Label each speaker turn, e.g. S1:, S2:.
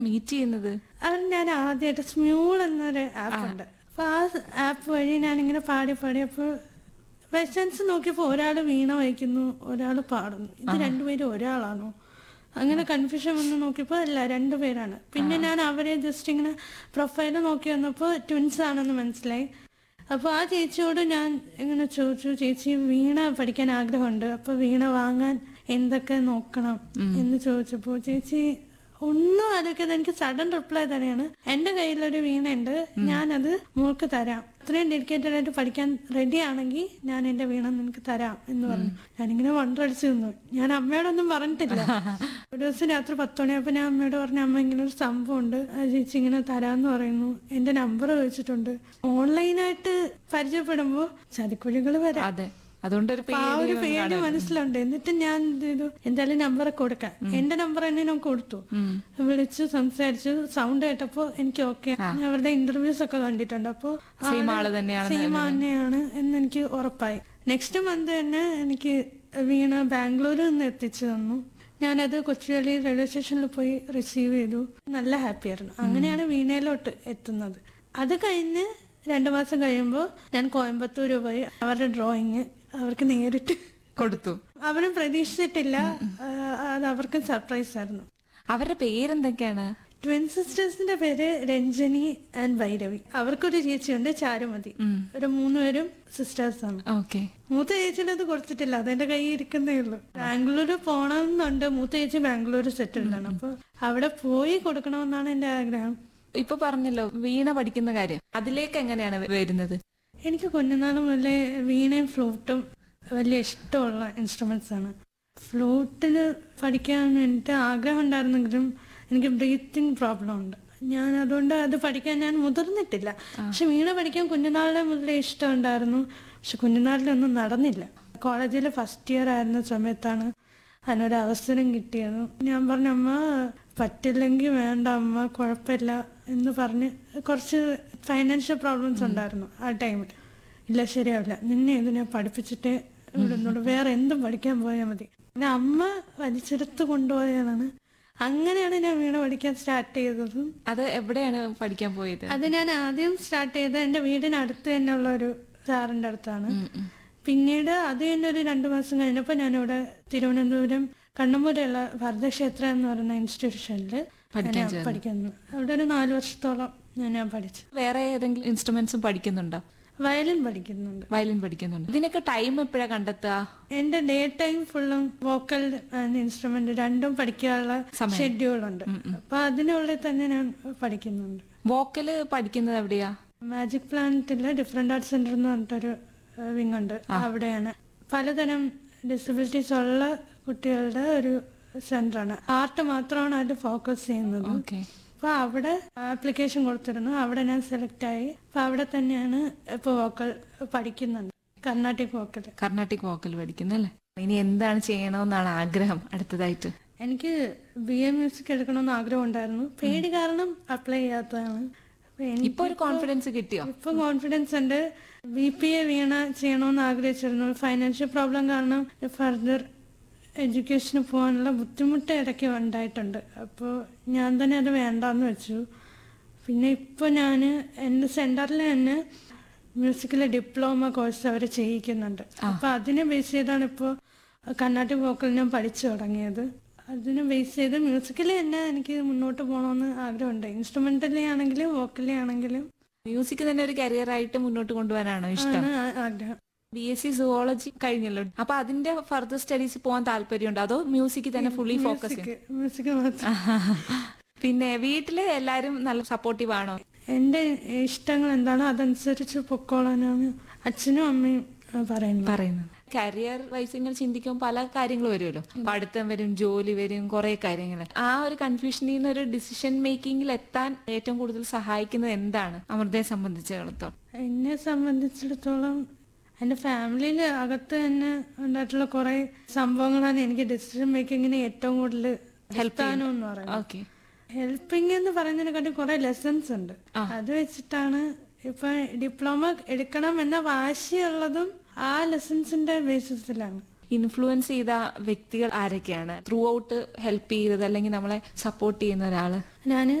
S1: meet ചെയ്യുന്നത്
S2: അത് ഞാൻ ആദ്യമായിട്ട് സ്മ്യൂൾ എന്നൊരു ആപ്പ് ഉണ്ട് അപ്പൊ ആ ആപ്പ് വഴി ഞാൻ ഇങ്ങനെ പാടി പാടി അപ്പോൾ വെസ്റ്റൻസ് നോക്കിയപ്പോൾ ഒരാൾ വീണ വഹിക്കുന്നു ഒരാൾ പാടുന്നു ഇത് രണ്ടുപേരും ഒരാളാണോ അങ്ങനെ കൺഫ്യൂഷൻ വന്ന് നോക്കിയപ്പോൾ അല്ല രണ്ടുപേരാണ് പിന്നെ ഞാൻ അവരെ ജസ്റ്റ് ഇങ്ങനെ പ്രൊഫൈല് നോക്കി വന്നപ്പോൾ ട്വിൻസ് ആണെന്ന് മനസ്സിലായി അപ്പോൾ ആ ചേച്ചിയോട് ഞാൻ ഇങ്ങനെ ചോദിച്ചു ചേച്ചി വീണ പഠിക്കാൻ ആഗ്രഹമുണ്ട് അപ്പോൾ വീണ വാങ്ങാൻ എന്തൊക്കെ നോക്കണം എന്ന് ചോദിച്ചപ്പോൾ ചേച്ചി ഒന്നും ആലോചിക്കാതെ എനിക്ക് സഡൻ റിപ്ലൈ തന്നെയാണ് എന്റെ കയ്യിലൊരു വീണയുണ്ട് ഞാനത് മോൾക്ക് തരാം അത്രയും ഡെഡിക്കേറ്റഡ് ആയിട്ട് പഠിക്കാൻ റെഡി ആണെങ്കിൽ ഞാൻ എന്റെ വീണ നിനക്ക് തരാം എന്ന് പറഞ്ഞു ഞാനിങ്ങനെ വണ്ടടിച്ചു നിന്നു ഞാൻ അമ്മയോടൊന്നും പറഞ്ഞിട്ടില്ല ഒരു ദിവസം രാത്രി പത്ത് മണിയപ്പോ ഞാൻ അമ്മയോട് പറഞ്ഞു അമ്മ ഇങ്ങനെ ഒരു സംഭവം ഉണ്ട് ആ ചേച്ചി ഇങ്ങനെ തരാന്ന് പറയുന്നു എന്റെ നമ്പർ ചോദിച്ചിട്ടുണ്ട് ഓൺലൈനായിട്ട് പരിചയപ്പെടുമ്പോ ചതിക്കുഴികൾ വരാം
S1: അതെ അതുകൊണ്ടൊരു
S2: അപ്പൊ ആ ഒരു
S1: പേടി
S2: പേടി മനസ്സിലുണ്ട് എന്നിട്ട് ഞാൻ എന്ത് ചെയ്തു എന്തായാലും നമ്പർ കൊടുക്കാം എന്റെ നമ്പർ തന്നെ ഞാൻ കൊടുത്തു വിളിച്ചു സംസാരിച്ചു സൗണ്ട് കേട്ടപ്പോ എനിക്ക് ഓക്കെ ഞാൻ അവരുടെ ഇന്റർവ്യൂസ് ഒക്കെ കണ്ടിട്ടുണ്ട് അപ്പോ
S1: സെയിം ആള് തന്നെയാണ്
S2: സെയിം തന്നെയാണ് എന്ന് എനിക്ക് ഉറപ്പായി നെക്സ്റ്റ് മന്ത് തന്നെ എനിക്ക് വീണ ബാംഗ്ലൂരിൽ നിന്ന് എത്തിച്ചു തന്നു ഞാനത് കൊച്ചുവേളി റെയിൽവേ സ്റ്റേഷനിൽ പോയി റിസീവ് ചെയ്തു നല്ല ഹാപ്പി ആയിരുന്നു അങ്ങനെയാണ് വീണയിലോട്ട് എത്തുന്നത് അത് കഴിഞ്ഞ് രണ്ടു മാസം കഴിയുമ്പോൾ ഞാൻ കോയമ്പത്തൂർ പോയി അവരുടെ ഡ്രോയിങ് അവർക്ക് നേരിട്ട്
S1: കൊടുത്തു
S2: അവരും പ്രതീക്ഷിച്ചിട്ടില്ല ആ, അത് അവർക്ക് സർപ്രൈസ് ആയിരുന്നു
S1: അവരുടെ പേരെന്തൊക്കെയാണ്
S2: ട്വിൻ സിസ്റ്റേഴ്സിന്റെ പേര് രഞ്ജനി ആൻഡ് ഭൈരവി അവർക്കൊരു ചേച്ചിയുണ്ട് ചാരുമതി ഒരു മൂന്നുപേരും സിസ്റ്റേഴ്സ് ആണ്
S1: ഓക്കെ
S2: മൂത്ത ചേച്ചിയുടെ അത് കൊടുത്തിട്ടില്ല അതെന്റെ കയ്യിൽ ഇരിക്കുന്നേ ഉള്ളൂ ബാംഗ്ലൂര് പോണമെന്നുണ്ട് മൂത്ത ചേച്ചി ബാംഗ്ലൂർ സെറ്റിൽഡ് ആണ് അപ്പൊ അവിടെ പോയി കൊടുക്കണമെന്നാണ് എന്റെ ആഗ്രഹം
S1: ഇപ്പൊ പറഞ്ഞല്ലോ വീണ പഠിക്കുന്ന കാര്യം അതിലേക്ക് എങ്ങനെയാണ് വരുന്നത്
S2: എനിക്ക് കുഞ്ഞുനാൾ മുതലേ വീണയും ഫ്ലൂട്ടും വലിയ ഇഷ്ടമുള്ള ഇൻസ്ട്രുമെന്റ്സ് ആണ് ഫ്ലൂട്ടിന് പഠിക്കാൻ എനിക്ക് ആഗ്രഹം ഉണ്ടായിരുന്നെങ്കിലും എനിക്ക് ബ്രീത്തിങ് പ്രോബ്ലം ഉണ്ട് ഞാൻ അതുകൊണ്ട് അത് പഠിക്കാൻ ഞാൻ മുതിർന്നിട്ടില്ല പക്ഷെ വീണ പഠിക്കാൻ കുഞ്ഞുനാളിലെ മുതലേ ഇഷ്ടം ഉണ്ടായിരുന്നു പക്ഷെ കുഞ്ഞുനാളിലൊന്നും നടന്നില്ല കോളേജിൽ ഫസ്റ്റ് ഇയർ ആയിരുന്ന സമയത്താണ് അതിനൊരു അവസരം കിട്ടിയത് ഞാൻ പറഞ്ഞ അമ്മ പറ്റില്ലെങ്കിൽ വേണ്ട അമ്മ കുഴപ്പമില്ല എന്ന് പറഞ്ഞ് കുറച്ച് ഫൈനാൻഷ്യൽ പ്രോബ്ലംസ് ഉണ്ടായിരുന്നു ആ ടൈമിൽ ഇല്ല ശരിയാവില്ല നിന്നെ ഇത് ഞാൻ പഠിപ്പിച്ചിട്ട് ഇവിടുന്നോട് വേറെ എന്തും പഠിക്കാൻ പോയാൽ മതി പിന്നെ അമ്മ വലിച്ചെടുത്ത് കൊണ്ടുപോയതാണ് അങ്ങനെയാണ് ഞാൻ വീണ പഠിക്കാൻ സ്റ്റാർട്ട് ചെയ്തതും
S1: അത് എവിടെയാണ് പഠിക്കാൻ പോയത്
S2: അത് ഞാൻ ആദ്യം സ്റ്റാർട്ട് ചെയ്തത് എന്റെ വീടിനടുത്ത് തന്നെയുള്ള ഒരു സാറിന്റെ അടുത്താണ് പിന്നീട് അത് തന്നെ ഒരു രണ്ടു മാസം കഴിഞ്ഞപ്പോൾ ഞാനിവിടെ തിരുവനന്തപുരം കണ്ണമ്പൂരുള്ള ഭരതക്ഷേത്ര എന്ന് പറയുന്ന ഇൻസ്റ്റിറ്റ്യൂഷനിൽ
S1: പഠിക്കാൻ
S2: ഞാൻ പഠിക്കുന്നു അവിടെ ഒരു നാല് വർഷത്തോളം ഞാൻ ഞാൻ പഠിച്ചു
S1: വേറെ ഏതെങ്കിലും ഇൻസ്ട്രുമെന്റ്സും പഠിക്കുന്നുണ്ടോ
S2: വയലിൻ പഠിക്കുന്നുണ്ട്
S1: വയലിൻ പഠിക്കുന്നുണ്ട് ഇതിനൊക്കെ ടൈം എപ്പോഴാ കണ്ടെത്തുക
S2: എന്റെ ഡേ ടൈം ഫുള്ളും വോക്കൽ ആൻഡ് ഇൻസ്ട്രുമെന്റ് രണ്ടും പഠിക്കാനുള്ള ഷെഡ്യൂൾ ഉണ്ട് അപ്പൊ അതിനുള്ളിൽ തന്നെ ഞാൻ പഠിക്കുന്നുണ്ട്
S1: വോക്കല് പഠിക്കുന്നത് എവിടെയാ
S2: മാജിക് പ്ലാനറ്റില് ഡിഫറെന്റ് ആർട്ട് സെന്റർ എന്ന് പറഞ്ഞിട്ടൊരു വിങ് ഉണ്ട് അവിടെയാണ് പലതരം ഡിസബിലിറ്റീസ് ഉള്ള കുട്ടികളുടെ ഒരു സെന്ററാണ് ആർട്ട് മാത്രമാണ് അതിൽ ഫോക്കസ് ചെയ്യുന്നത്
S1: ഓക്കെ
S2: അപ്പൊ അവിടെ ആപ്ലിക്കേഷൻ കൊടുത്തിരുന്നു അവിടെ ഞാൻ സെലക്ട് ആയി അപ്പൊ അവിടെ തന്നെയാണ് ഇപ്പൊ വോക്കൽ പഠിക്കുന്നുണ്ട് കർണാട്ടിക് വോക്കൽ
S1: കർണാട്ടിക് വോക്കൽ പഠിക്കുന്നല്ലേ ഇനി എന്താണ് ചെയ്യണമെന്നാണ് ആഗ്രഹം അടുത്തതായിട്ട്
S2: എനിക്ക് ബി എ മ്യൂസിക് എടുക്കണമെന്ന് ആഗ്രഹം ഉണ്ടായിരുന്നു പേടി കാരണം അപ്ലൈ ചെയ്യാത്തതാണ് അപ്പൊ എനിക്ക്
S1: ഇപ്പൊ ഒരു കോൺഫിഡൻസ് കിട്ടിയോ
S2: ഇപ്പൊ കോൺഫിഡൻസ് ഉണ്ട് ബി പി എ വീണ ചെയ്യണമെന്ന് ആഗ്രഹിച്ചിരുന്നു ഫൈനാൻഷ്യൽ പ്രോബ്ലം കാരണം ഫർദർ എഡ്യൂക്കേഷന് പോകാനുള്ള ബുദ്ധിമുട്ട് ഇടയ്ക്ക് ഉണ്ടായിട്ടുണ്ട് അപ്പോൾ ഞാൻ തന്നെ അത് വേണ്ടാന്ന് വെച്ചു പിന്നെ ഇപ്പോൾ ഞാൻ എൻ്റെ സെൻറ്ററിൽ തന്നെ മ്യൂസിക്കിലെ ഡിപ്ലോമ കോഴ്സ് അവർ ചെയ്യിക്കുന്നുണ്ട് അപ്പോൾ അതിനെ ബേസ് ചെയ്താണ് ഇപ്പോൾ കർണാട്ടിക് വോക്കൽ ഞാൻ പഠിച്ചു തുടങ്ങിയത് അതിനെ ബേസ് ചെയ്ത് മ്യൂസിക്കിൽ തന്നെ എനിക്ക് മുന്നോട്ട് പോകണമെന്ന് ആഗ്രഹമുണ്ട് ഇൻസ്ട്രുമെന്റലി ആണെങ്കിലും വോക്കലി ആണെങ്കിലും
S1: മ്യൂസിക് തന്നെ ഒരു കരിയർ ആയിട്ട് മുന്നോട്ട് കൊണ്ടുപോകാനാണോ ഇഷ്ടം
S2: ആണ് ആ- ആഗ്രഹം
S1: ബി എസ് സി സുവോളജി കഴിഞ്ഞല്ലോ അപ്പൊ അതിന്റെ ഫർദർ സ്റ്റഡീസ് പോകാൻ താല്പര്യമുണ്ടോ അതോ മ്യൂസിക് തന്നെ ഫുള്ളി ഫോക്കസ് ചെയ്യും
S2: മ്യൂസിക് മാത്രം
S1: പിന്നെ വീട്ടില് എല്ലാരും നല്ല സപ്പോർട്ടീവ് ആണോ
S2: എന്റെ ഇഷ്ടങ്ങൾ എന്താണോ അതനുസരിച്ച് പൊക്കോളാനാണ് അച്ഛനും അമ്മയും ആ, പറയുന്നത്
S1: പറയുന്നത് കരിയർ വൈസ് ഇങ്ങനെ ചിന്തിക്കുമ്പോൾ പല കാര്യങ്ങൾ വരുമല്ലോ പഠിത്തം വരും ജോലി വരും കുറെ കാര്യങ്ങൾ ആ ഒരു കൺഫ്യൂഷനിൽ നിന്ന് ഒരു ഡിസിഷൻ മേക്കിങ്ങിൽ എത്താൻ ഏറ്റവും കൂടുതൽ സഹായിക്കുന്നത് എന്താണ് അമൃതയെ സംബന്ധിച്ചിടത്തോളം
S2: എന്നെ സംബന്ധിച്ചിടത്തോളം എന്റെ ഫാമിലിയിൽ അകത്ത് തന്നെ ഉണ്ടായിട്ടുള്ള കുറെ സംഭവങ്ങളാണ് എനിക്ക് ഡിസിഷൻ മേക്കിങ്ങിന് ഏറ്റവും കൂടുതൽ ഹെൽപ്പാനോ എന്ന് പറയുന്നത്
S1: ഓക്കെ
S2: ഹെൽപ്പിംഗ് എന്ന് പറയുന്നതിനെക്കാട്ടി കുറെ ലെസൺസ് ഉണ്ട് അത് വെച്ചിട്ടാണ് ഇപ്പൊ ഡിപ്ലോമ എടുക്കണം എന്ന വാശിയുള്ളതും ആ ലെസൺസിന്റെ ബേസിസിലാണ്
S1: ഇൻഫ്ലുവൻസ് ചെയ്ത വ്യക്തികൾ ആരൊക്കെയാണ് ത്രൂ ഔട്ട് ഹെൽപ്പ് ചെയ്തത് അല്ലെങ്കിൽ നമ്മളെ സപ്പോർട്ട് ചെയ്യുന്ന ഒരാള്
S2: ഞാൻ